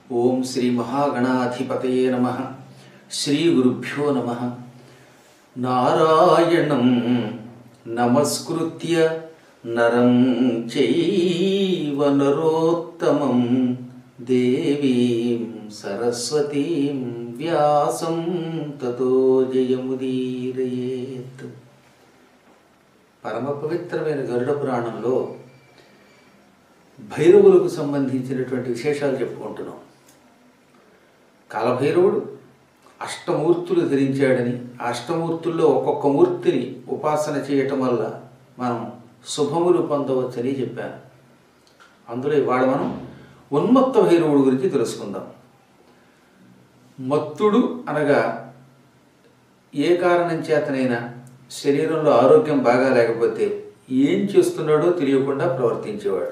ఓం శ్రీ మహాగణాధిపతయే నమ శ్రీ గురుభ్యో నమ నారాయణం నమస్కృత్య నరం చైవ నరోత్తమం దేవీం సరస్వతీం వ్యాసం తతో జయముదీరయేత్ పరమ పవిత్రమైన గరుడ పురాణంలో భైరవులకు సంబంధించినటువంటి విశేషాలు చెప్పుకుంటున్నాం కాలభైరవుడు అష్టమూర్తులు ధరించాడని ఆ అష్టమూర్తుల్లో ఒక్కొక్క మూర్తిని ఉపాసన చేయటం వల్ల మనం శుభములు పొందవచ్చని చెప్పాను అందులో ఇవాళ మనం ఉన్మత్త భైరవుడు గురించి తెలుసుకుందాం మత్తుడు అనగా ఏ కారణం చేతనైనా శరీరంలో ఆరోగ్యం బాగా లేకపోతే ఏం చేస్తున్నాడో తెలియకుండా ప్రవర్తించేవాడు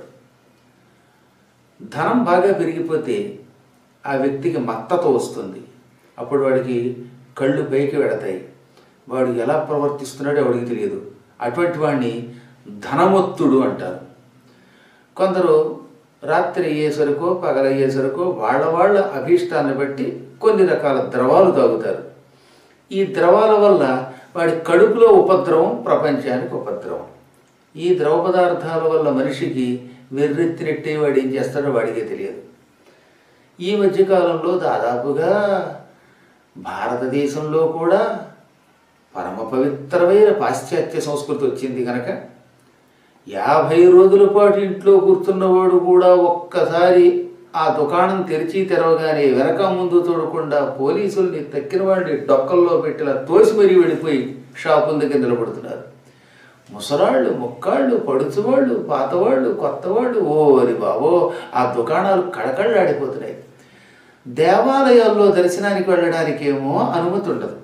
ధనం బాగా పెరిగిపోతే ఆ వ్యక్తికి మత్తత వస్తుంది అప్పుడు వాడికి కళ్ళు పైకి వెడతాయి వాడు ఎలా ప్రవర్తిస్తున్నాడో వాడికి తెలియదు అటువంటి వాడిని ధనమత్తుడు అంటారు కొందరు రాత్రి అయ్యేసరికో పగలయ్యేసరికో వాళ్ళ వాళ్ళ అభీష్టాన్ని బట్టి కొన్ని రకాల ద్రవాలు తాగుతారు ఈ ద్రవాల వల్ల వాడి కడుపులో ఉపద్రవం ప్రపంచానికి ఉపద్రవం ఈ ద్రవ పదార్థాల వల్ల మనిషికి వెర్రెత్తినట్టే వాడు ఏం చేస్తాడో వాడికే తెలియదు ఈ మధ్యకాలంలో దాదాపుగా భారతదేశంలో కూడా పరమ పవిత్రమైన పాశ్చాత్య సంస్కృతి వచ్చింది కనుక యాభై రోజుల పాటు ఇంట్లో కూర్చున్నవాడు కూడా ఒక్కసారి ఆ దుకాణం తెరిచి తెరవగానే వెనక ముందు చూడకుండా పోలీసుల్ని తక్కిన వాళ్ళని డొక్కల్లో పెట్టిలా తోసి మరీ వెళ్ళిపోయి షాపుల దగ్గర నిలబడుతున్నారు ముసలాళ్ళు ముక్కాళ్ళు పడుచువాళ్ళు పాతవాళ్ళు కొత్తవాళ్ళు ఓ అరి బాబో ఆ దుకాణాలు కళకళలాడిపోతున్నాయి దేవాలయాల్లో దర్శనానికి వెళ్ళడానికేమో అనుమతి ఉండదు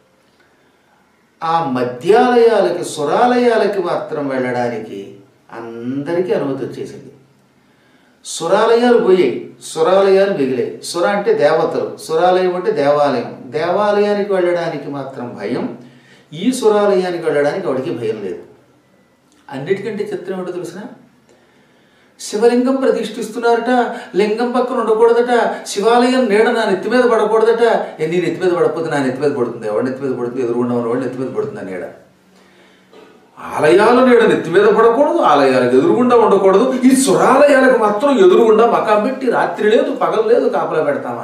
ఆ మధ్యాలయాలకి సురాలయాలకి మాత్రం వెళ్ళడానికి అందరికీ అనుమతి వచ్చేసింది సురాలయాలు పోయాయి సురాలయాలు మిగిలాయి సుర అంటే దేవతలు సురాలయం అంటే దేవాలయం దేవాలయానికి వెళ్ళడానికి మాత్రం భయం ఈ సురాలయానికి వెళ్ళడానికి వాడికి భయం లేదు అన్నిటికంటే చిత్రం ఏమిటో తెలిసిన శివలింగం ప్రతిష్ఠిస్తున్నారట లింగం పక్కన ఉండకూడదట శివాలయం నీడ నా నెత్తి మీద పడకూడదట ఏ నీ నెత్తి మీద పడకపోతే నా నెత్తి మీద పడుతుంది ఎవరి నెత్తి మీద పడుతుంది ఎదురుగుండా ఉన్నవాడు నెత్తి మీద పడుతుంది ఆ నీడ ఆలయాల నీడ నెత్తి మీద పడకూడదు ఆలయాలకు ఎదురుగుండా ఉండకూడదు ఈ సురాలయాలకు మాత్రం ఎదురుగుండా మకాం పెట్టి రాత్రి లేదు పగలు లేదు కాపలా పెడతామా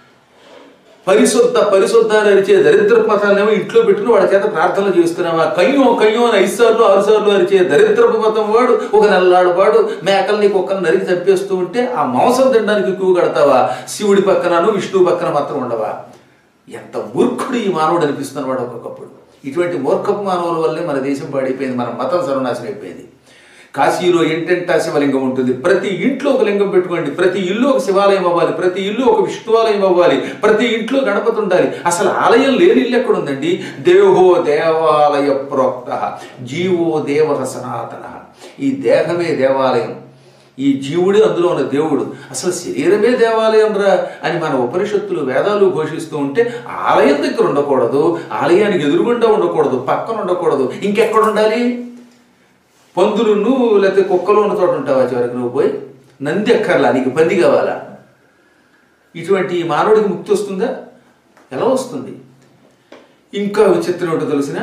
పరిశుద్ధ పరిశుద్ధ అని అరిచే దరిద్ర మతాలనేమో ఇంట్లో పెట్టుకుని వాడి చేత ప్రార్థనలు చేస్తున్నామా కయ్యం కయ్యం అని ఐదు సార్లు ఆరు సార్లు అరిచే దరిద్రపు మతం వాడు ఒక నెలలాడు వాడు మేకల్ని కుక్కను నరికి చంపేస్తూ ఉంటే ఆ మాంసం తినడానికి క్యూ కడతావా శివుడి పక్కనను విష్ణువు పక్కన మాత్రం ఉండవా ఎంత మూర్ఖుడు ఈ మానవుడు అనిపిస్తున్నాడు వాడు ఒక్కొక్కప్పుడు ఇటువంటి మూర్ఖపు మానవుల వల్లే మన దేశం పాడైపోయింది మన మతం సర్వనాశనం అయిపోయింది కాశీలో ఇంటెంటా శివలింగం ఉంటుంది ప్రతి ఇంట్లో ఒక లింగం పెట్టుకోండి ప్రతి ఇల్లు ఒక శివాలయం అవ్వాలి ప్రతి ఇల్లు ఒక విష్ణువాలయం అవ్వాలి ప్రతి ఇంట్లో గణపతి ఉండాలి అసలు ఆలయం లేని ఇల్లు ఎక్కడ ఉందండి దేవో దేవాలయ ప్రోక్త జీవో దేవ సనాతన ఈ దేహమే దేవాలయం ఈ జీవుడే అందులో ఉన్న దేవుడు అసలు శరీరమే దేవాలయం రా అని మన ఉపనిషత్తులు వేదాలు ఘోషిస్తూ ఉంటే ఆలయం దగ్గర ఉండకూడదు ఆలయానికి ఎదురుగుండా ఉండకూడదు పక్కన ఉండకూడదు ఇంకెక్కడ ఉండాలి పందులును లేకపోతే కుక్కలు ఉన్న చోట ఉంటావా చివరికి నువ్వు పోయి నంది ఎక్కర్లా నీకు పంది కావాలా ఇటువంటి ఈ మానవుడికి ముక్తి వస్తుందా ఎలా వస్తుంది ఇంకా విచిత్రం ఏంటో తెలిసిన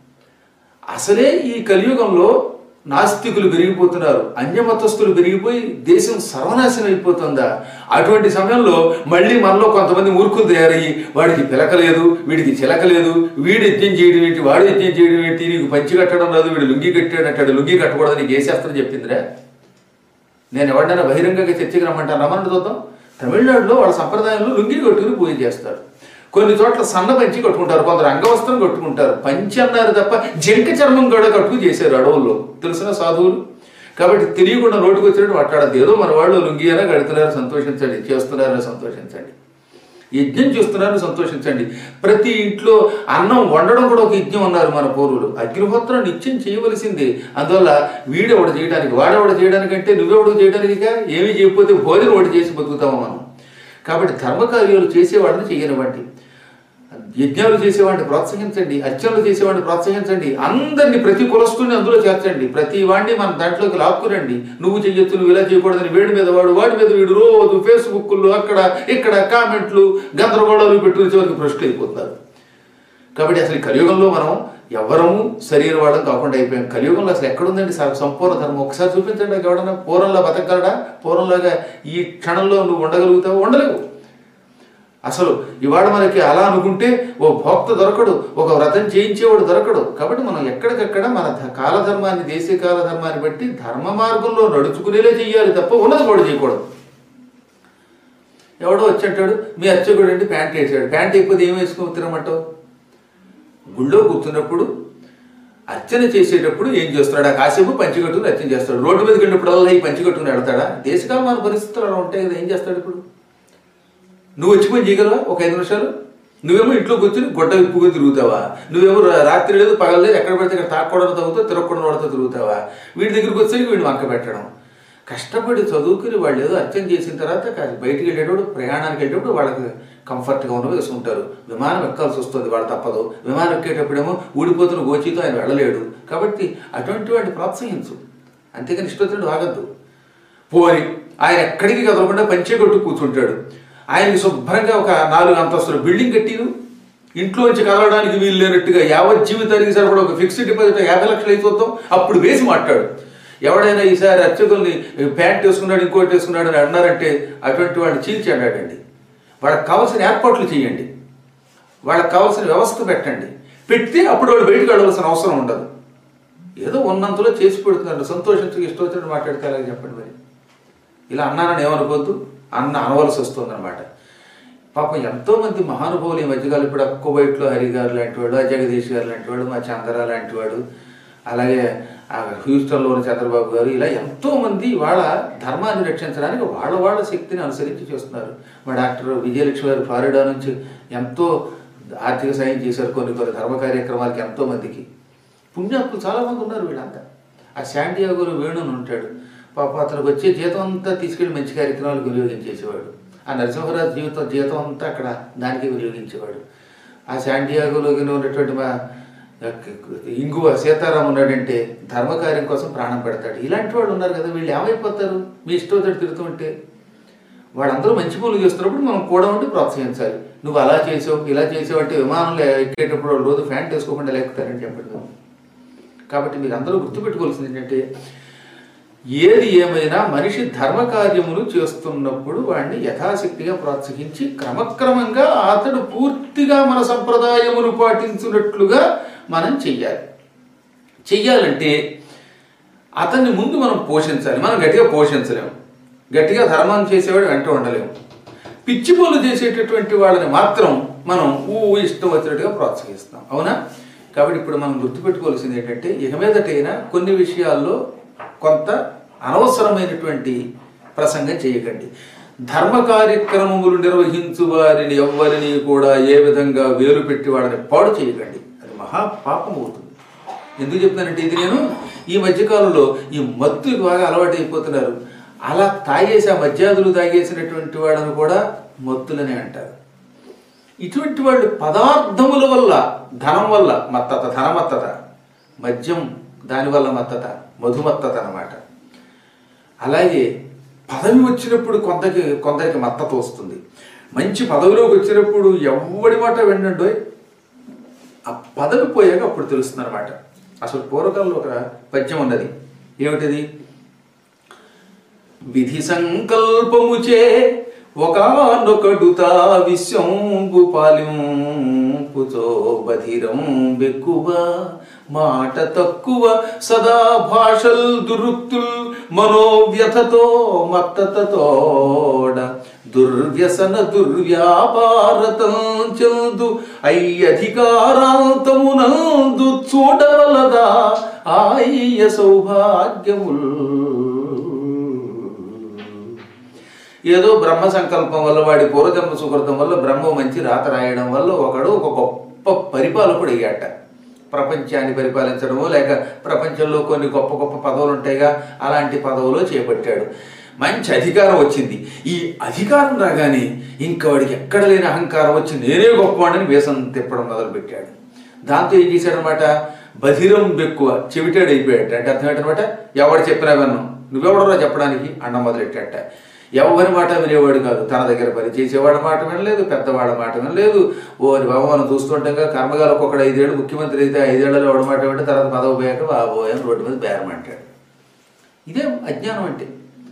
అసలే ఈ కలియుగంలో నాస్తికులు పెరిగిపోతున్నారు అన్యమతస్తులు పెరిగిపోయి దేశం సర్వనాశనం అయిపోతుందా అటువంటి సమయంలో మళ్ళీ మనలో కొంతమంది మూర్ఖులు తయారయ్యి వాడికి పిలకలేదు వీడికి చిలకలేదు వీడు యజ్ఞం చేయడం ఏంటి వాడు యజ్ఞం చేయడం ఏంటి నీకు పంచి కట్టడం రాదు వీడు లుంగి కట్టాడు అంటాడు లుంగి కట్టకూడదు నీకు ఏ శాస్త్రం చెప్పిందిరా నేను ఎవరినైనా బహిరంగంగా చర్చకి రమ్మంటాను రమ్మని చూద్దాం తమిళనాడులో వాళ్ళ సంప్రదాయంలో లుంగి కట్టుకుని పూజ చేస్తారు కొన్ని చోట్ల సన్న పంచి కట్టుకుంటారు కొందరు అంగవస్త్రం కట్టుకుంటారు పంచి అన్నారు తప్ప జింక చర్మం కూడా కట్టుకు చేశారు అడవుల్లో తెలిసిన సాధువులు కాబట్టి తెలియకుండా నోటికి వచ్చినట్టు మాట్లాడద్దు ఏదో మన వాళ్ళు లుంగి అయినా కడుతున్నారు సంతోషించండి చేస్తున్నారని సంతోషించండి యజ్ఞం చేస్తున్నారని సంతోషించండి ప్రతి ఇంట్లో అన్నం వండడం కూడా ఒక యజ్ఞం అన్నారు మన పూర్వులు అగ్నిహోత్రం నిత్యం చేయవలసిందే అందువల్ల వీడెవడు చేయడానికి వాడెవడు చేయడానికంటే నువ్వెవడు చేయడానికిగా ఏమీ చేయకపోతే భోజనం ఒకటి చేసి బతుకుతాము మనం కాబట్టి ధర్మకార్యాలు చేసేవాళ్ళని చేయనివ్వండి యజ్ఞాలు చేసేవాడిని ప్రోత్సహించండి అర్చనలు చేసేవాడిని ప్రోత్సహించండి అందరినీ ప్రతి కులస్తుని అందులో చేర్చండి ప్రతి వాడిని మన దాంట్లోకి లాక్కురండి నువ్వు చెయ్యొచ్చు నువ్వు ఇలా చేయకూడదని వేడి మీద వాడు వాడి మీద వీడు రోజు ఫేస్బుక్లు అక్కడ ఇక్కడ కామెంట్లు గందరగోళాలు పెట్టుకునే చివరికి భ్రష్టు అయిపోతున్నారు కాబట్టి అసలు ఈ కలియుగంలో మనం ఎవరము శరీర వాళ్ళం కాకుండా అయిపోయాం కలియుగంలో అసలు ఎక్కడుందండి స- సంపూర్ణ ధర్మం ఒకసారి చూపించండి నాకు ఎవడన్నా పూర్వంలో బతకగలడా పూర్వంలాగా ఈ క్షణంలో నువ్వు ఉండగలుగుతావు ఉండలేవు అసలు ఇవాళ మనకి అలా అనుకుంటే ఓ భోక్త దొరకడు ఒక వ్రతం చేయించేవాడు దొరకడు కాబట్టి మనం ఎక్కడికక్కడ మన ధ- కాలధర్మాన్ని దేశీయ కాలధర్మాన్ని బట్టి ధర్మ మార్గంలో నడుచుకునేలే చెయ్యాలి తప్ప ఉన్నది కూడా చేయకూడదు ఎవడో వచ్చి అంటాడు మీ అర్చకుడు అండి ప్యాంట్ వేసాడు ప్యాంట్ అయిపోతే ఏం వేసుకుని తినమంటావు గుళ్ళో కూర్చున్నప్పుడు అర్చన చేసేటప్పుడు ఏం చేస్తాడు ఆ కాసేపు పంచి కట్టుకుని అర్చన చేస్తాడు రోడ్డు మీదకి వెళ్ళినప్పుడల్లా ఈ పంచి కట్టుకుని వెళ్తాడా దేశకాలమాన పరిస్థితులు అలా ఉంటాయి కదా ఏం చేస్తాడు ఇప్పుడు నువ్వు వచ్చి పని చేయగలవా ఒక ఐదు నిమిషాలు నువ్వేమో ఇంట్లో కూర్చొని గొడ్డ విప్పుకొని తిరుగుతావా నువ్వేమో రా- రాత్రి లేదు పగలేదు ఎక్కడ పడితే అక్కడ తాకూడదు తగ్గుతావు తిరగకూడదు వాడితో తిరుగుతావా వీడి దగ్గరికి వచ్చేసరికి వీడిని వంక పెట్టడం కష్టపడి చదువుకుని వాళ్ళు ఏదో అర్చన చేసిన తర్వాత కాస్త బయటికి వెళ్ళేటప్పుడు ప్రయాణానికి వెళ్ళేటప్పుడు వాళ్ళకి కంఫర్ట్గా ఉన్నవి వేసుకుంటారు విమానం ఎక్కాల్సి వస్తుంది వాళ్ళు తప్పదు విమానం ఎక్కేటప్పుడేమో ఊడిపోతున్న గోచితో ఆయన వెళ్ళలేడు కాబట్టి అటువంటి వాడిని ప్రోత్సహించు అంతేకాని ఇష్టం ఆగద్దు పోని ఆయన ఎక్కడికి కదలకుండా పంచే కొట్టు కూర్చుంటాడు ఆయనకి శుభ్రంగా ఒక నాలుగు అంతస్తుల బిల్డింగ్ కట్టిను ఇంట్లోంచి కదలడానికి వీలు లేనట్టుగా యావత్ జీవితానికి సరిపడా ఒక ఫిక్స్డ్ డిపాజిట్ యాభై లక్షలు అయిపోతాం అప్పుడు వేసి మాట్లాడు ఎవడైనా ఈసారి అర్చకుల్ని ప్యాంట్ వేసుకున్నాడు ఇంకోటి వేసుకున్నాడు అని అన్నారంటే అటువంటి వాడిని చీల్చి అన్నాడండి వాళ్ళకి కావాల్సిన ఏర్పాట్లు చేయండి వాళ్ళకి కావాల్సిన వ్యవస్థ పెట్టండి పెడితే అప్పుడు వాళ్ళు బయటకు వెళ్ళవలసిన అవసరం ఉండదు ఏదో ఉన్నంతలో చేసి పెడుతున్నాడు సంతోషించి ఇష్టం వచ్చినట్టు మాట్లాడితే అలాగే చెప్పండి మరి ఇలా అన్నానని ఏమనుకోవద్దు అన్న అనవలసి వస్తుందన్నమాట పాపం ఎంతో మంది మహానుభావులు ఈ మధ్యకాలం ఇప్పుడు అక్కుబయట్లో హరి గారు లాంటి వాడు ఆ జగదీష్ గారు లాంటి వాడు మా చంద్ర లాంటి వాడు అలాగే ఆ హ్యూస్టన్లో ఉన్న చంద్రబాబు గారు ఇలా ఎంతో మంది వాళ్ళ ధర్మాన్ని రక్షించడానికి వాళ్ళ వాళ్ళ శక్తిని అనుసరించి చేస్తున్నారు మా డాక్టర్ విజయలక్ష్మి గారు ఫ్లారిడా నుంచి ఎంతో ఆర్థిక సాయం చేశారు కొన్ని కొన్ని ధర్మ కార్యక్రమాలకి ఎంతో మందికి పుణ్యాత్ములు చాలా మంది ఉన్నారు వీళ్ళంతా ఆ శాంటియాగోలో వేణుని ఉంటాడు పాప అతనికి వచ్చే జీతం అంతా తీసుకెళ్లి మంచి కార్యక్రమాలకు వినియోగించేసేవాడు ఆ నరసింహరాజు జీవితం జీతం అంతా అక్కడ దానికి వినియోగించేవాడు ఆ శాంటియాగోలోకి ఉన్నటువంటి మా ఇంగువ సీతారాం ఉన్నాడంటే ధర్మకార్యం కోసం ప్రాణం పెడతాడు ఇలాంటి వాళ్ళు ఉన్నారు కదా వీళ్ళు ఏమైపోతారు మీ ఇష్టం వచ్చి తిడుతూ ఉంటే వాళ్ళందరూ మంచి పనులు చేస్తున్నప్పుడు మనం కూడా ఉండి ప్రోత్సహించాలి నువ్వు అలా చేసావు ఇలా చేసావు అంటే విమానంలో ఎక్కేటప్పుడు వాళ్ళు రోజు ఫ్యాంట్ వేసుకోకుండా లేకపోతారని చెప్పండి కాబట్టి మీరు అందరూ గుర్తుపెట్టుకోవాల్సింది ఏంటంటే ఏది ఏమైనా మనిషి ధర్మకార్యములు చేస్తున్నప్పుడు వాడిని యథాశక్తిగా ప్రోత్సహించి క్రమక్రమంగా అతడు పూర్తిగా మన సంప్రదాయమును పాటించినట్లుగా మనం చెయ్యాలి చెయ్యాలంటే అతన్ని ముందు మనం పోషించాలి మనం గట్టిగా పోషించలేము గట్టిగా ధర్మం చేసేవాడు వెంట ఉండలేము పిచ్చి పనులు చేసేటటువంటి వాళ్ళని మాత్రం మనం ఊ ఇష్టం వచ్చినట్టుగా ప్రోత్సహిస్తాం అవునా కాబట్టి ఇప్పుడు మనం గుర్తుపెట్టుకోవాల్సింది ఏంటంటే ఇక మీదటైనా కొన్ని విషయాల్లో కొంత అనవసరమైనటువంటి ప్రసంగం చేయకండి ధర్మ కార్యక్రమములు నిర్వహించు వారిని ఎవ్వరిని కూడా ఏ విధంగా వేరు పెట్టి వాళ్ళని పాడు చేయకండి అది మహా పాపం అవుతుంది ఎందుకు చెప్తున్నానంటే ఇది నేను ఈ మధ్యకాలంలో ఈ మత్తుకి బాగా అలవాటు అయిపోతున్నారు అలా తాగేసి ఆ మద్యాదులు తాగేసినటువంటి వాళ్ళని కూడా మత్తులనే అంటారు ఇటువంటి వాళ్ళు పదార్థముల వల్ల ధనం వల్ల మత్తత ధనమత్తత మద్యం దానివల్ల మత్తత మధుమత్తత అన్నమాట అలాగే పదవి వచ్చినప్పుడు కొందరికి కొందరికి మత్తత వస్తుంది మంచి పదవిలోకి వచ్చినప్పుడు ఎవడి మాట వినండి ఆ పదవి పోయాక అప్పుడు తెలుస్తుంది అనమాట అసలు పూర్వకాలంలో ఒక పద్యం ఉన్నది ఏమిటిది విధి సంకల్పముచే ఒకనొకడుతా విశ్వంబు పాలింపుతో బధిరం బెక్కువ మాట తక్కువ సదా భాషల్ దురుక్తుల్ మనోవ్యథతో మత్తతతోడ దుర్వ్యసన దుర్వ్యాపారతం చందు అయ్యధికారాంతమునందు చూడవలదా ఆయ్య సౌభాగ్యముల్ ఏదో బ్రహ్మ సంకల్పం వల్ల వాడి పూర్వజన్మ సుకృతం వల్ల బ్రహ్మ మంచి రాత రాయడం వల్ల ఒకడు ఒక గొప్ప పరిపాలకుడు అయ్యాట ప్రపంచాన్ని పరిపాలించడము లేక ప్రపంచంలో కొన్ని గొప్ప గొప్ప పదవులు ఉంటాయిగా అలాంటి పదవులు చేపట్టాడు మంచి అధికారం వచ్చింది ఈ అధికారం రాగానే ఇంకా వాడికి ఎక్కడ లేని అహంకారం వచ్చి నేనే గొప్పవాడిని వేసం తిప్పడం మొదలుపెట్టాడు దాంతో ఏం చేశాడనమాట బధిరం ఎక్కువ చెవిటాడు అయిపోయాడు అంటే అర్థం ఏంటనమాట ఎవడు చెప్పినా విన్నాం నువ్వెవడరా చెప్పడానికి అన్న మొదలెట్టాట ఎవరి మాట వినేవాడు కాదు తన దగ్గర పని చేసేవాడి మాట వినలేదు పెద్దవాడి మాట వినలేదు ఓరి బాబు మనం చూస్తుండగా కర్మగాలు ఒక్కొక్కడు ఐదేళ్ళు ముఖ్యమంత్రి అయితే ఐదేళ్లలో ఎవడి మాట వింటే తర్వాత పదవి పోయాక బాబోయని రోడ్డు మీద బేరం అంటాడు ఇదే అజ్ఞానం అంటే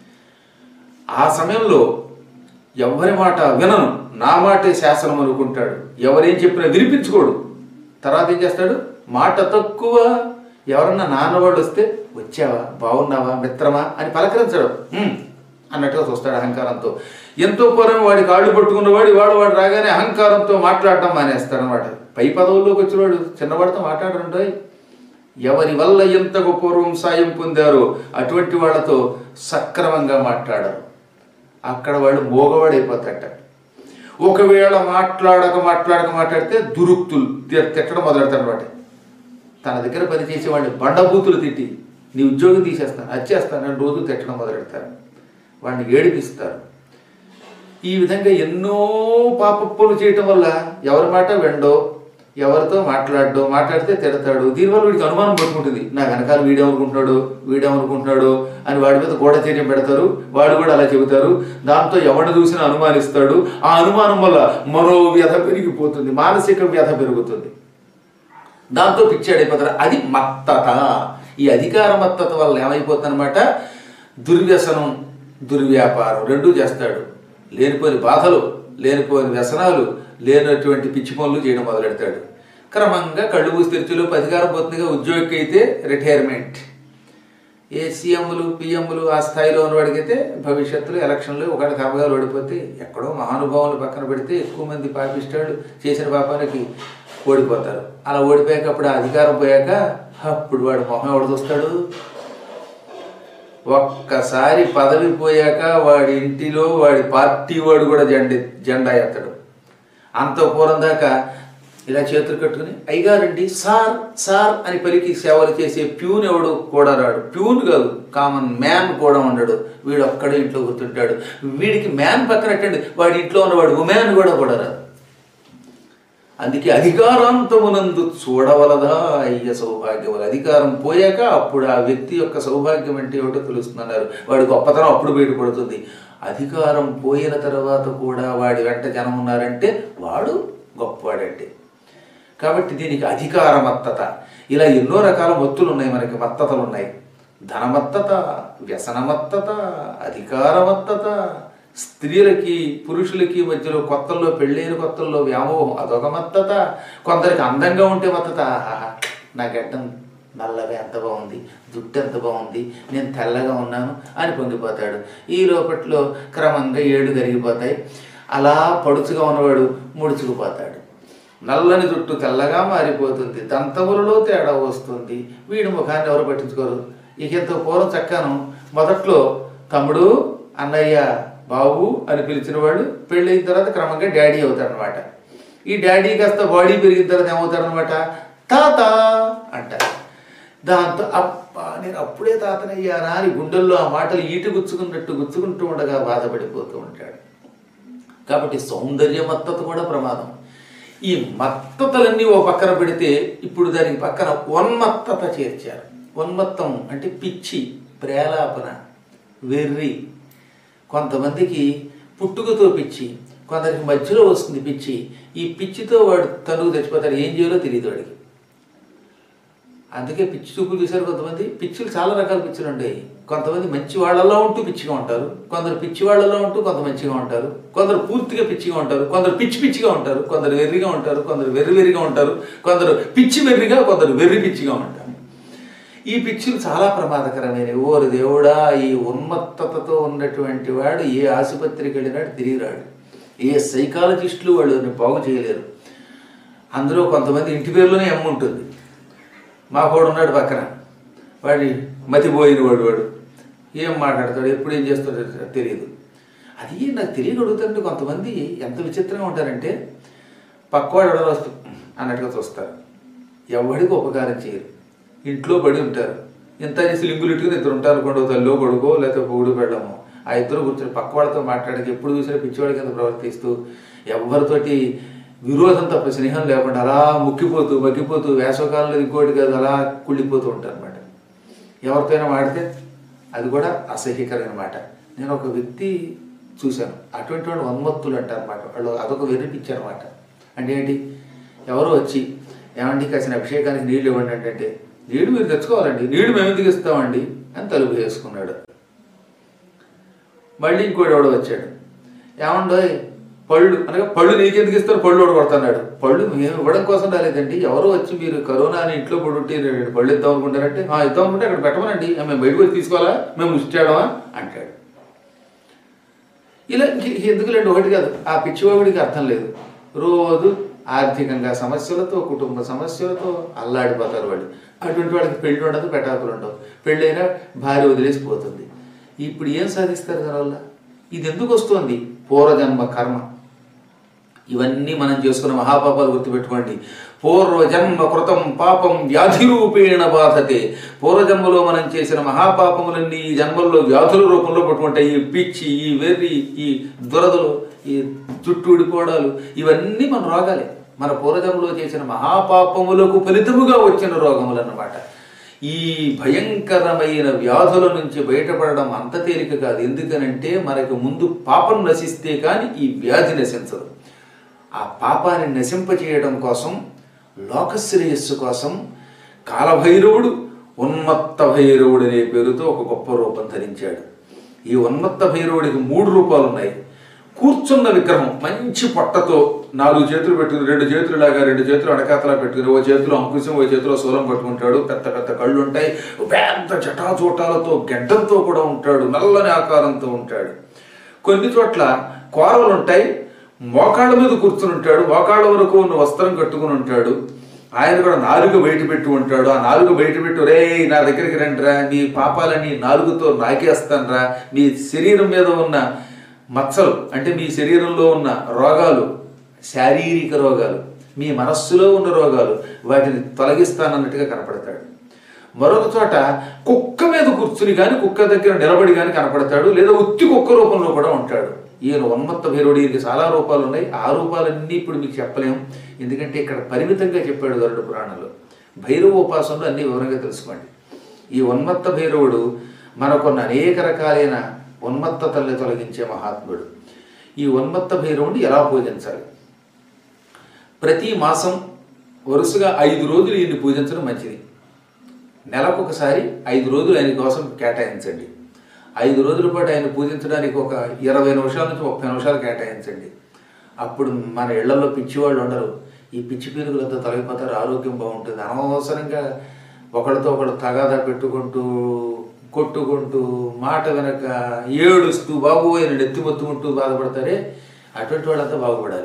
ఆ సమయంలో ఎవరి మాట వినను నా మాటే శాసనం అనుకుంటాడు ఎవరేం చెప్పినా వినిపించుకోడు తర్వాత ఏం చేస్తాడు మాట తక్కువ ఎవరన్నా నాన్నవాళ్ళు వస్తే వచ్చావా బాగున్నావా మిత్రమా అని పలకరించడు "ఉమ్" అన్నట్టుగా చూస్తాడు అహంకారంతో ఎంతో పూర్వం వాడి కాళ్ళు పట్టుకున్నవాడు వాడు వాడు రాగానే అహంకారంతో మాట్లాడటం మానేస్తాడు అనమాట పై పదవుల్లోకి వచ్చినవాడు చిన్నవాడితో మాట్లాడరండోయ్ ఎవరి వల్ల ఎంతకు పూర్వం సాయం పొందారో అటువంటి వాళ్ళతో సక్రమంగా మాట్లాడరు అక్కడ వాడు మోగవాడైపోతాట ఒకవేళ మాట్లాడక మాట్లాడక మాట్లాడితే దురుక్తులు తి- తిట్టడం మొదలెడతాడు అనమాట తన దగ్గర పనిచేసే వాడిని బండబూతులు తిట్టి నీ ఉద్యోగం తీసేస్తాను వచ్చేస్తాను అని రోజు తిట్టడం మొదలెడతారు వాడిని ఏడిపిస్తారు ఈ విధంగా ఎన్నో పాపప్పులు చేయటం వల్ల ఎవరి మాట వెండో ఎవరితో మాట్లాడో మాట్లాడితే తిడతాడు దీనివల్ల వీడికి అనుమానం పట్టుకుంటుంది నా వెనకాల వీడేమనుకుంటున్నాడు వీడేమనుకుంటున్నాడు అని వాడి మీద గూఢచర్యం పెడతారు వాడు కూడా అలా చెబుతారు దాంతో ఎవరిని చూసినా అనుమానిస్తాడు ఆ అనుమానం వల్ల మరో వ్యధ పెరిగిపోతుంది మానసిక వ్యధ పెరుగుతుంది దాంతో పిచ్చాడైపోతారు అది మత్తత ఈ అధికార మత్తత వల్ల ఏమైపోతుందన్నమాట దుర్వ్యసనం దుర్వ్యాపారం రెండూ చేస్తాడు లేనిపోని బాధలు లేనిపోని వ్యసనాలు లేనటువంటి పిచ్చి పనులు చేయడం మొదలెడతాడు క్రమంగా కళ్ళు మూసి తెరిచేలోపు అధికారం పోతుందిగా ఉద్యోగికి అయితే రిటైర్మెంట్ ఏ సీఎంలు పిఎంలు ఆ స్థాయిలో ఉన్నవాడికైతే భవిష్యత్తులో ఎలక్షన్లో ఒకటి కర్మగాలు ఓడిపోతే ఎక్కడో మహానుభావులు పక్కన పెడితే ఎక్కువ మంది పాపిస్తాడు చేసిన పాపానికి ఓడిపోతారు అలా ఓడిపోయాక అప్పుడు ఆ అధికారం పోయాక అప్పుడు వాడు మొహం ఎవడు చూస్తాడు ఒక్కసారి పదవి పోయాక వాడి ఇంటిలో వాడి పార్టీ వాడు కూడా జెండా జెండా ఎత్తడు అంత పూర్వం దాకా ఇలా చేతులు కట్టుకుని అయ్యగారండి సార్ సార్ అని పలికి సేవలు చేసే ప్యూన్ ఎవడు కూడా రాడు ప్యూన్ కాదు కామన్ మ్యాన్ కూడా ఉండడు వీడు ఒక్కడే ఇంట్లో కూర్చుంటాడు వీడికి మ్యాన్ పక్కనట్టండి వాడి ఇంట్లో ఉన్నవాడు ఉమెన్ కూడా కూడా రాదు అందుకే అధికారాంతమునందు చూడవలదా అయ్య సౌభాగ్యములు అధికారం పోయాక అప్పుడు ఆ వ్యక్తి యొక్క సౌభాగ్యం అంటే ఏమిటో తెలుస్తున్నారు వాడి గొప్పతనం అప్పుడు బయటపడుతుంది అధికారం పోయిన తర్వాత కూడా వాడి వెంట జనం ఉన్నారంటే వాడు గొప్పవాడంటే కాబట్టి దీనికి అధికార మత్తత ఇలా ఎన్నో రకాల మత్తులు ఉన్నాయి మనకి మత్తతలు ఉన్నాయి ధనమత్తత వ్యసనమత్తత అధికారమత్తత స్త్రీలకి పురుషులకి మధ్యలో కొత్తల్లో పెళ్ళైన కొత్తల్లో వ్యామోహం అదొక మత్తత కొందరికి అందంగా ఉంటే మత్తత ఆహాహా నా గడ్డం నల్లగా ఎంత బాగుంది జుట్టు ఎంత బాగుంది నేను తెల్లగా ఉన్నాను అని పొంగిపోతాడు ఈ లోపట్లో క్రమంగా ఏడు కరిగిపోతాయి అలా పడుచుగా ఉన్నవాడు ముడుచుకుపోతాడు నల్లని జుట్టు తెల్లగా మారిపోతుంది దంతములలో తేడా వస్తుంది వీడి ముఖాన్ని ఎవరు పట్టించుకోరు ఇక ఇంత పూర్వం చక్కాను మొదట్లో తమ్ముడు అన్నయ్య బాబు అని పిలిచిన వాడు పెళ్ళైన తర్వాత క్రమంగా డాడీ అవుతాడనమాట ఈ డాడీ కాస్త బాడీ పెరిగిన తర్వాత ఏమవుతాడనమాట తాత అంటారు దాంతో అబ్బా నేను అప్పుడే తాతనయ్యానా అని గుండెల్లో ఆ మాటలు ఈటు గుచ్చుకున్నట్టు గుచ్చుకుంటూ ఉండగా బాధపడిపోతూ ఉంటాడు కాబట్టి సౌందర్య మత్తత కూడా ప్రమాదం ఈ మత్తతలన్నీ ఓ పక్కన పెడితే ఇప్పుడు దానికి పక్కన ఉన్మత్తత చేర్చారు ఉన్మత్తం అంటే పిచ్చి ప్రేలాపన వెర్రి కొంతమందికి పుట్టుకతో పిచ్చి కొందరికి మధ్యలో వస్తుంది పిచ్చి ఈ పిచ్చితో వాడు తనుగు తెచ్చిపోతాడు ఏం చేయాలో తెలియదు వాడికి అందుకే పిచ్చి చూపులు చూశారు కొంతమంది పిచ్చులు చాలా రకాల పిచ్చులు ఉంటాయి కొంతమంది మంచి వాళ్ళలో ఉంటూ పిచ్చిగా ఉంటారు కొందరు పిచ్చి వాళ్ళలో ఉంటూ కొంత మంచిగా ఉంటారు కొందరు పూర్తిగా పిచ్చిగా ఉంటారు కొందరు పిచ్చి పిచ్చిగా ఉంటారు కొందరు వెర్రిగా ఉంటారు కొందరు వెర్రి వెర్రిగా ఉంటారు కొందరు పిచ్చి వెర్రిగా కొందరు వెర్రి పిచ్చిగా ఉంటారు ఈ పిచ్చులు చాలా ప్రమాదకరమైనవి ఓరు దేవుడా ఈ ఉన్మత్తతతో ఉన్నటువంటి వాడు ఏ ఆసుపత్రికి వెళ్ళినాడు తిరిగి రాడు ఏ సైకాలజిస్టులు వాళ్ళు బాగు చేయలేరు అందులో కొంతమంది ఇంటి పేరులోనే ఎమ్మ ఉంటుంది మా కోడు ఉన్నాడు పక్కన వాడి మతిపోయిన వాడు వాడు ఏం మాట్లాడతాడు ఎప్పుడు ఏం చేస్తాడో తెలియదు అది నాకు తెలియక అడుగుతుంటే కొంతమంది ఎంత విచిత్రంగా ఉంటారంటే పక్కవాడు ఎవడో వస్తూ అన్నట్టుగా చూస్తారు ఎవడికి ఉపకారం చేయరు ఇంట్లో పడి ఉంటారు ఇంత చేసి లింగులు ఇట్టుకుని ఇద్దరు ఉంటారు అనుకోండి తల్లో కొడుకో లేకపోతే పొగుడు పెళ్ళము ఆ ఇద్దరు కూర్చొని పక్క వాళ్ళతో మాట్లాడక ఎప్పుడు చూసినా పిచ్చివాడి కింద ప్రవర్తిస్తూ ఎవరితోటి విరోధం తప్ప స్నేహం లేకుండా అలా ముక్కిపోతూ మగ్గిపోతూ వేసవకాలంలో ఇంకోటి కాదు అలా కుళ్ళిపోతూ ఉంటారు అనమాట ఎవరితోనైనా మాడితే అది కూడా అసహ్యకరమైన మాట నేను ఒక వ్యక్తి చూశాను అటువంటి వాళ్ళు ఉన్మత్తులు అంటారు అనమాట వాళ్ళు అదొక వెర్రిపిచ్చారు అనమాట అంటే ఏంటి ఎవరో వచ్చి ఏమండి కాసిన అభిషేకానికి నీళ్లు ఇవ్వండి అంటే అంటే నీళ్లు మీరు తెచ్చుకోవాలండి నీళ్లు మేము ఎందుకు ఇస్తామండి అని తలుపు వేసుకున్నాడు మళ్ళీ ఇంకోటి ఎవడో వచ్చాడు ఏమండో పళ్ళు అనగా పళ్ళు నీకెందుకు ఇస్తారు పళ్ళు కూడా కొడుతున్నాడు పళ్ళు మేము ఇవ్వడం కోసం రాలేదండి ఎవరో వచ్చి మీరు కరోనా అని ఇంట్లో పడుంటే పళ్ళు ఇద్దాం అనుకుంటారంటే "ఆ, ఇద్దాం అనుకుంటే అక్కడ పెట్టమనండి "ఆ, మేము బయటకు వచ్చి తీసుకోవాలా మేము ముష్టాడమా అంటాడు ఇలా ఇంక- ఎందుకులేండి ఒకటి కాదు ఆ పిచ్చివాగుడికి అర్థం లేదు రోజు ఆర్థికంగా సమస్యలతో కుటుంబ సమస్యలతో అల్లాడిపోతారు వాళ్ళు అటువంటి వాళ్ళకి పెళ్లి ఉండదు పెటాకులు ఉండవు పెళ్ళైనా భార్య వదిలేసి పోతుంది ఇప్పుడు ఏం సాధిస్తారు దానివల్ల ఇది ఎందుకు వస్తుంది పూర్వజన్మ కర్మ ఇవన్నీ మనం చేసుకున్న మహాపాపాలు గుర్తుపెట్టుకోండి పూర్వజన్మ కృతం పాపం వ్యాధి రూపేణ బాధతే పూర్వజన్మలో మనం చేసిన మహాపాపములన్నీ ఈ జన్మల్లో వ్యాధుల రూపంలో పట్టుకుంటాయి ఈ పిచ్చి ఈ వెర్రి ఈ దురదలు ఈ జుట్టు ఊడిపోవడాలు ఇవన్నీ మన రోగాలే మన పూర్వజన్మలో చేసిన మహాపాపములకు ఫలితముగా వచ్చిన రోగములు అన్నమాట ఈ భయంకరమైన వ్యాధుల నుంచి బయటపడడం అంత తేలిక కాదు ఎందుకనంటే మనకు ముందు పాపం నశిస్తే కానీ ఈ వ్యాధి నశించదు ఆ పాపాన్ని నశింపచేయడం కోసం లోకశ్రేయస్సు కోసం కాలభైరవుడు ఉన్మత్త భైరవుడు అనే పేరుతో ఒక గొప్ప రూపం ధరించాడు ఈ ఉన్మత్త భైరవుడికి మూడు రూపాలు ఉన్నాయి కూర్చున్న విగ్రహం మంచి పొట్టతో నాలుగు చేతులు పెట్టుకుని రెండు చేతులు లాగా రెండు చేతులు అడకాతలా పెట్టుకుని ఓ చేతిలో అంకుశం ఓ చేతిలో శూలం పట్టుకుంటాడు పెద్ద పెద్ద కళ్ళు ఉంటాయి పెద్ద జటాచూటాలతో గెడ్డంతో కూడా ఉంటాడు నల్లని ఆకారంతో ఉంటాడు కొన్ని చోట్ల కోరలు ఉంటాయి మోకాళ్ళ మీద కూర్చుని ఉంటాడు మోకాళ్ళ వరకు ఉన్న వస్త్రం కట్టుకుని ఉంటాడు ఆయన కూడా నాలుగు బయట పెట్టి ఉంటాడు ఆ నాలుగు బయట పెట్టి రే నా దగ్గరికి రండిరా మీ పాపాలని నాలుగుతో నాకేస్తానరా మీ శరీరం మీద ఉన్న మచ్చలు అంటే మీ శరీరంలో ఉన్న రోగాలు శారీరక రోగాలు మీ మనస్సులో ఉన్న రోగాలు వాటిని తొలగిస్తానన్నట్టుగా కనపడతాడు మరొక చోట కుక్క మీద కూర్చుని కానీ కుక్క దగ్గర నిలబడి కానీ కనపడతాడు లేదా ఉత్తి కుక్క రూపంలో కూడా ఉంటాడు ఈయన ఉన్మత్త భైరవుడు ఈయనకి చాలా రూపాలు ఉన్నాయి ఆ రూపాలన్నీ ఇప్పుడు మీకు చెప్పలేం ఎందుకంటే ఇక్కడ పరిమితంగా చెప్పాడు గరుడ పురాణంలో భైరవ ఉపాసనలో అన్ని వివరంగా తెలుసుకోండి ఈ ఉన్మత్త భైరవుడు మనకున్న అనేక రకాలైన ఉన్మత్తతల్ని తొలగించే మహాత్ముడు ఈ ఉన్మత్త భైరవుడిని ఎలా పూజించాలి ప్రతి మాసం వరుసగా ఐదు రోజులు ఈయన్ని పూజించడం మంచిది నెలకొకసారి ఐదు రోజులు ఆయన కోసం కేటాయించండి ఐదు రోజుల పాటు ఆయన పూజించడానికి ఒక ఇరవై నిమిషాల నుంచి ముప్పై నిమిషాలు కేటాయించండి అప్పుడు మన ఇళ్లలో పిచ్చివాళ్ళు ఉండరు ఈ పిచ్చి పీరుగులంతా తొలగిపోతారు ఆరోగ్యం బాగుంటుంది అనవసరంగా ఒకరితో ఒకడు తగాదా పెట్టుకుంటూ కొట్టుకుంటూ మాట వెనక ఏడుస్తూ బాబోయ్ అని నెత్తిమొత్తుకుంటూ బాధపడతారే అటువంటి వాళ్ళంతా బాగుపడాలి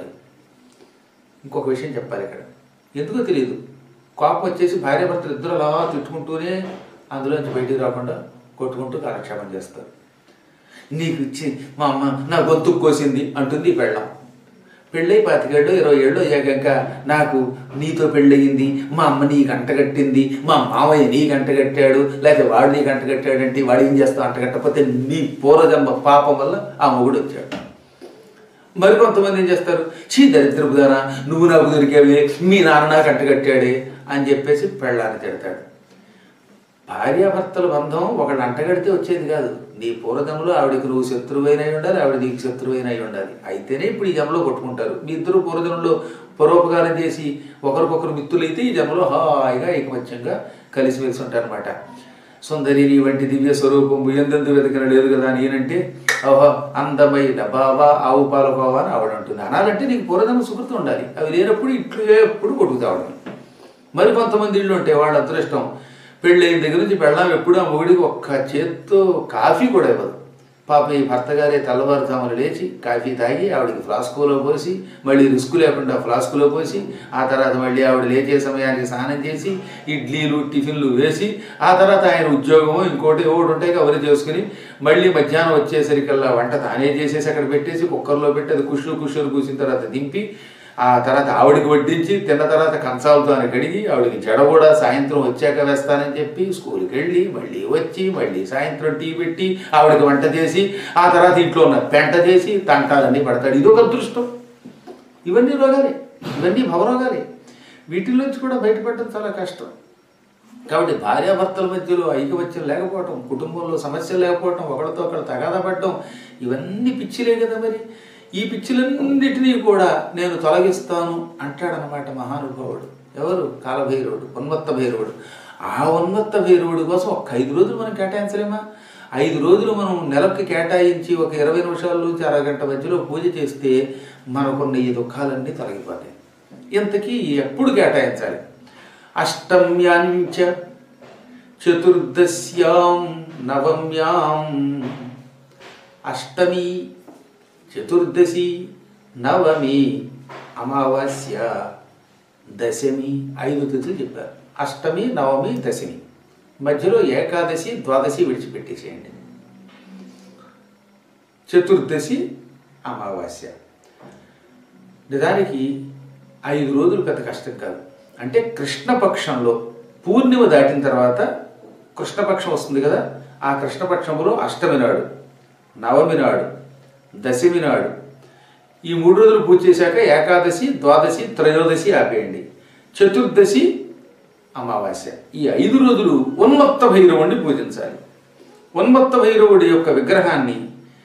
ఇంకొక విషయం చెప్పాలి ఇక్కడ ఎందుకో తెలియదు కోపం వచ్చేసి భార్యాభర్తలు ఇద్దరు అలా తిట్టుకుంటూనే అందులోంచి బయటికి రాకుండా కొట్టుకుంటూ కాలక్షేపం చేస్తారు నీకు ఇచ్చి మా అమ్మ నా గొంతుకు కోసింది అంటుంది ఈ పెళ్ళం పెళ్ళై పాతికేళ్ళు ఇరవై ఏళ్ళు అయ్యాక నాకు నీతో పెళ్ళయింది మా అమ్మ నీకు అంటగట్టింది మా మామయ్య నీకు అంటగట్టాడు లేకపోతే వాడు నీకు అంటగట్టాడంటే వాడు ఏం చేస్తావు అంటగట్టకపోతే నీ పూర్వజన్మ పాపం వల్ల ఆ మొగుడు వచ్చాడు మరి కొంతమంది ఏం చేస్తారు చీ దరిద్రపు దానా నువ్వు నాకు దొరికావే మీ నాన్న నాకు అంటగట్టాడే అని చెప్పేసి పెళ్ళాన్ని తిడతాడు భార్యాభర్తల బంధం ఒకళ్ళు అంటగడితే వచ్చేది కాదు నీ పూర్వజంలో ఆవిడకి నువ్వు శత్రువైన అయి ఉండాలి ఆవిడ నీకు శత్రువైన అయి ఉండాలి అయితేనే ఇప్పుడు ఈ జన్మలో కొట్టుకుంటారు మీ ఇద్దరు పూర్వజంలో పరోపకారం చేసి ఒకరికొకరు మిత్రులైతే ఈ జన్మలో హాయిగా ఏకమత్యంగా కలిసిమెలిసి ఉంటారనమాట సుందరి నీ వంటి దివ్య స్వరూపం ఎందెందు వెతకన లేదు కదా అని ఈయనంటే ఓహో అందమైన బాబా ఆవు పాలకోవా అని ఆవిడ అంటుంది అనాలంటే నీకు పూర్వజన్మ సుకృతం ఉండాలి అవి లేనప్పుడు ఇట్లు ఎప్పుడు కొట్టుకుతావడం మరి కొంతమంది ఇళ్ళు ఉంటాయి వాళ్ళ అదృష్టం పెళ్ళైన దగ్గర నుంచి పెళ్ళాం ఎప్పుడు ఆ మొగుడికి ఒక్క చేత్తో కాఫీ కూడా ఇవ్వదు పాప ఈ భర్త గారే తెల్లవారుజామున లేచి కాఫీ తాగి ఆవిడకి ఫ్లాస్కులో పోసి మళ్ళీ రిస్క్ లేకుండా ఫ్లాస్కులో పోసి ఆ తర్వాత మళ్ళీ ఆవిడ లేచే సమయానికి స్నానం చేసి ఇడ్లీలు టిఫిన్లు వేసి ఆ తర్వాత ఆయన ఉద్యోగము ఇంకోటి ఒకటి ఉంటాయి అవన్నీ చేసుకుని మళ్ళీ మధ్యాహ్నం వచ్చేసరికల్లా వంట తానే చేసేసి అక్కడ పెట్టేసి కుక్కర్లో పెట్టి అది కుషులు కుషులు కూసిన తర్వాత దింపి ఆ తర్వాత ఆవిడికి వడ్డించి తిన్న తర్వాత కంచాలతో అని కడిగి ఆవిడకి జడ కూడా సాయంత్రం వచ్చాక వేస్తానని చెప్పి స్కూల్కి వెళ్ళి మళ్ళీ వచ్చి మళ్ళీ సాయంత్రం టీ పెట్టి ఆవిడకి వంట చేసి ఆ తర్వాత ఇంట్లో ఉన్న పెంట చేసి తంటాలన్నీ పడతాడు ఇదొక అదృష్టం ఇవన్నీ రోగాలే ఇవన్నీ భవరోగాలే వీటిల్లోంచి కూడా బయటపడడం చాలా కష్టం కాబట్టి భార్యాభర్తల మధ్యలో ఐకమత్యం లేకపోవటం కుటుంబంలో సమస్యలు లేకపోవటం ఒకరితో ఒకరు తగాదా పడటం ఇవన్నీ పిచ్చిలే కదా మరి ఈ పిచ్చిలన్నిటినీ కూడా నేను తొలగిస్తాను అంటాడనమాట మహానుభావుడు ఎవరు కాలభైరవుడు ఉన్మత్త భైరవుడు ఆ ఉన్మత్త భైరవుడి కోసం ఒక ఐదు రోజులు మనం కేటాయించలేమా ఐదు రోజులు మనం నెలకి కేటాయించి ఒక ఇరవై నిమిషాల నుంచి అరగంట మధ్యలో పూజ చేస్తే మనకున్న ఈ దుఃఖాలన్నీ తొలగిపోతాయి ఇంతకీ ఎప్పుడు కేటాయించాలి అష్టమ్యాంచ చతుర్దశ్యాం నవమ్యాం అష్టమి చతుర్దశి నవమి అమావాస్య దశమి ఐదు తిథులు చెప్పారు అష్టమి నవమి దశమి మధ్యలో ఏకాదశి ద్వాదశి విడిచిపెట్టేసేయండి చతుర్దశి అమావాస్య నిజానికి ఐదు రోజులు పెద్ద కష్టం కాదు అంటే కృష్ణపక్షంలో పూర్ణిమ దాటిన తర్వాత కృష్ణపక్షం వస్తుంది కదా ఆ కృష్ణపక్షంలో అష్టమి నాడు నవమి నాడు దశమి నాడు ఈ మూడు రోజులు పూజ చేశాక ఏకాదశి ద్వాదశి త్రయోదశి ఆపేయండి చతుర్దశి అమావాస్య ఈ ఐదు రోజులు ఉన్మత్త భైరవుడిని పూజించాలి ఉన్మత్త భైరవుడి యొక్క విగ్రహాన్ని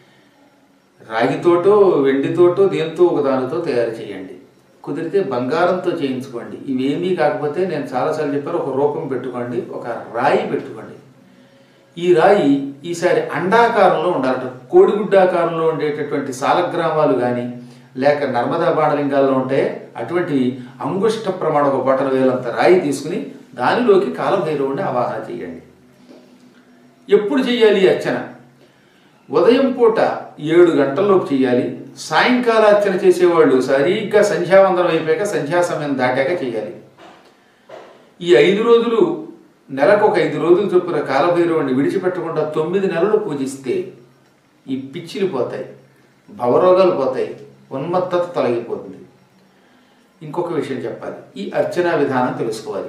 రాగితోటో వెండితోటో దేంతో ఒక దానితో తయారు చేయండి కుదిరితే బంగారంతో చేయించుకోండి ఇవేమీ కాకపోతే నేను చాలాసార్లు చెప్పాను ఒక రూపం పెట్టుకోండి ఒక రాయి పెట్టుకోండి ఈ రాయి ఈసారి అండాకారంలో ఉండాలట కోడిగుడ్డాకారంలో ఉండేటటువంటి సాలగ్రామాలు కానీ లేక నర్మదా బాణలింగాల్లో ఉంటే అటువంటి అంగుష్ట ప్రమాణ ఒక బట్టల వేలంత రాయి తీసుకుని దానిలోకి కాలభైరవుడిని ఆవాహన చేయండి ఎప్పుడు చేయాలి ఈ అర్చన ఉదయం పూట ఏడు గంటల్లోపు చేయాలి సాయంకాల అర్చన చేసేవాళ్ళు సరిగ్గా సంధ్యావందనం అయిపోయాక సంధ్యా సమయం దాటాక చేయాలి ఈ ఐదు రోజులు నెలకు ఒక ఐదు రోజులు చొప్పున కాలభైరవుడిని విడిచిపెట్టకుండా తొమ్మిది నెలలు పూజిస్తే ఈ పిచ్చిలు పోతాయి భవరోగాలు పోతాయి ఉన్మత్తత తొలగిపోతుంది ఇంకొక విషయం చెప్పాలి ఈ అర్చనా విధానం తెలుసుకోవాలి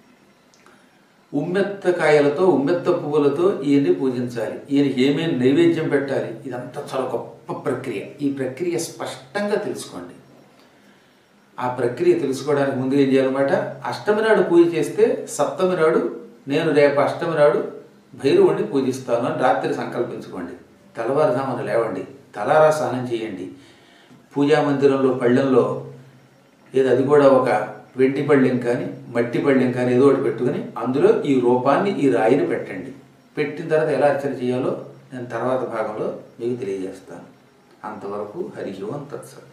ఉమ్మెత్త కాయలతో ఉమ్మెత్త పువ్వులతో ఈయన్ని పూజించాలి ఈయనకి ఏమేమి నైవేద్యం పెట్టాలి ఇదంతా చాలా గొప్ప ప్రక్రియ ఈ ప్రక్రియ స్పష్టంగా తెలుసుకోండి ఆ ప్రక్రియ తెలుసుకోవడానికి ముందు ఏం చేయాలన్నమాట అష్టమి నాడు పూజ చేస్తే సప్తమి నాడు నేను రేపు అష్టమి నాడు భైరవుడిని పూజిస్తాను అని రాత్రి సంకల్పించుకోండి తెల్లవారుజామున లేవండి తలారా స్నానం చేయండి పూజా మందిరంలో పళ్ళెంలో ఏది అది కూడా ఒక వెండి పళ్ళెం కానీ మట్టి పళ్ళెం కానీ ఏదో ఒకటి పెట్టుకుని అందులో ఈ రూపాన్ని ఈ రాయిని పెట్టండి పెట్టిన తర్వాత ఎలా అర్చన చేయాలో నేను తర్వాత భాగంలో మీకు తెలియజేస్తాను అంతవరకు హరి ఓం తత్సత్